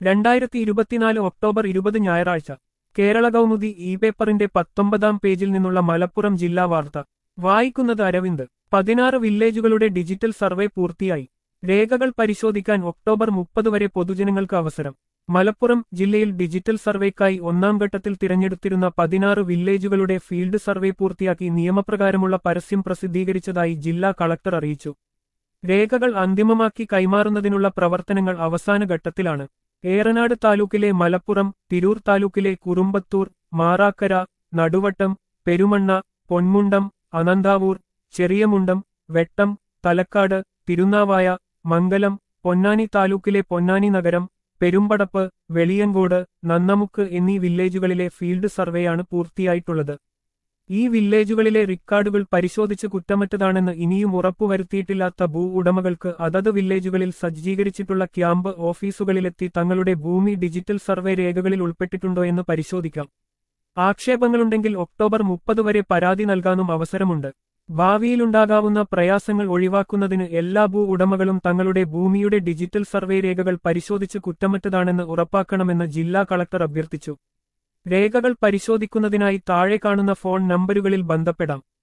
രണ്ടായിരത്തി ഇരുപത്തിനാല് ഒക്ടോബർ ഇരുപത് ഞായറാഴ്ച കേരള കൗമുദി ഇ പേപ്പറിന്റെ പത്തൊമ്പതാം പേജിൽ നിന്നുള്ള മലപ്പുറം ജില്ലാ വാർത്ത വായിക്കുന്നത് അരവിന്ദ് പതിനാറ് വില്ലേജുകളുടെ ഡിജിറ്റൽ സർവേ പൂർത്തിയായി രേഖകൾ പരിശോധിക്കാൻ ഒക്ടോബർ മുപ്പത് വരെ പൊതുജനങ്ങൾക്ക് അവസരം മലപ്പുറം ജില്ലയിൽ ഡിജിറ്റൽ സർവേക്കായി ഒന്നാം ഘട്ടത്തിൽ തിരഞ്ഞെടുത്തിരുന്ന പതിനാറ് വില്ലേജുകളുടെ ഫീൽഡ് സർവേ പൂർത്തിയാക്കി നിയമപ്രകാരമുള്ള പരസ്യം പ്രസിദ്ധീകരിച്ചതായി ജില്ലാ കളക്ടർ അറിയിച്ചു രേഖകൾ അന്തിമമാക്കി കൈമാറുന്നതിനുള്ള പ്രവർത്തനങ്ങൾ അവസാന ഘട്ടത്തിലാണ് ഏറനാട് താലൂക്കിലെ മലപ്പുറം തിരൂർ താലൂക്കിലെ കുറുമ്പത്തൂർ മാറാക്കര നടുവട്ടം പെരുമണ്ണ പൊന്മുണ്ടം അനന്താവൂർ ചെറിയമുണ്ടം വെട്ടം തലക്കാട് തിരുനാവായ മംഗലം പൊന്നാനി താലൂക്കിലെ പൊന്നാനി നഗരം പെരുമ്പടപ്പ് വെളിയങ്കോട് നന്നമുക്ക് എന്നീ വില്ലേജുകളിലെ ഫീൽഡ് സർവേയാണ് പൂർത്തിയായിട്ടുള്ളത് ഈ വില്ലേജുകളിലെ റിക്കാർഡുകൾ പരിശോധിച്ച് കുറ്റമറ്റതാണെന്ന് ഇനിയും ഉറപ്പുവരുത്തിയിട്ടില്ലാത്ത ഭൂ ഉടമകൾക്ക് അതത് വില്ലേജുകളിൽ സജ്ജീകരിച്ചിട്ടുള്ള ക്യാമ്പ് ഓഫീസുകളിലെത്തി തങ്ങളുടെ ഭൂമി ഡിജിറ്റൽ സർവേ രേഖകളിൽ ഉൾപ്പെട്ടിട്ടുണ്ടോ എന്ന് പരിശോധിക്കാം ആക്ഷേപങ്ങളുണ്ടെങ്കിൽ ഒക്ടോബർ മുപ്പത് വരെ പരാതി നൽകാനും അവസരമുണ്ട് ഭാവിയിലുണ്ടാകാവുന്ന പ്രയാസങ്ങൾ ഒഴിവാക്കുന്നതിന് എല്ലാ ഭൂ ഉടമകളും തങ്ങളുടെ ഭൂമിയുടെ ഡിജിറ്റൽ സർവേ രേഖകൾ പരിശോധിച്ച് കുറ്റമറ്റതാണെന്ന് ഉറപ്പാക്കണമെന്ന് ജില്ലാ കളക്ടർ അഭ്യർത്ഥിച്ചു രേഖകൾ പരിശോധിക്കുന്നതിനായി താഴെ കാണുന്ന ഫോൺ നമ്പരുകളിൽ ബന്ധപ്പെടാം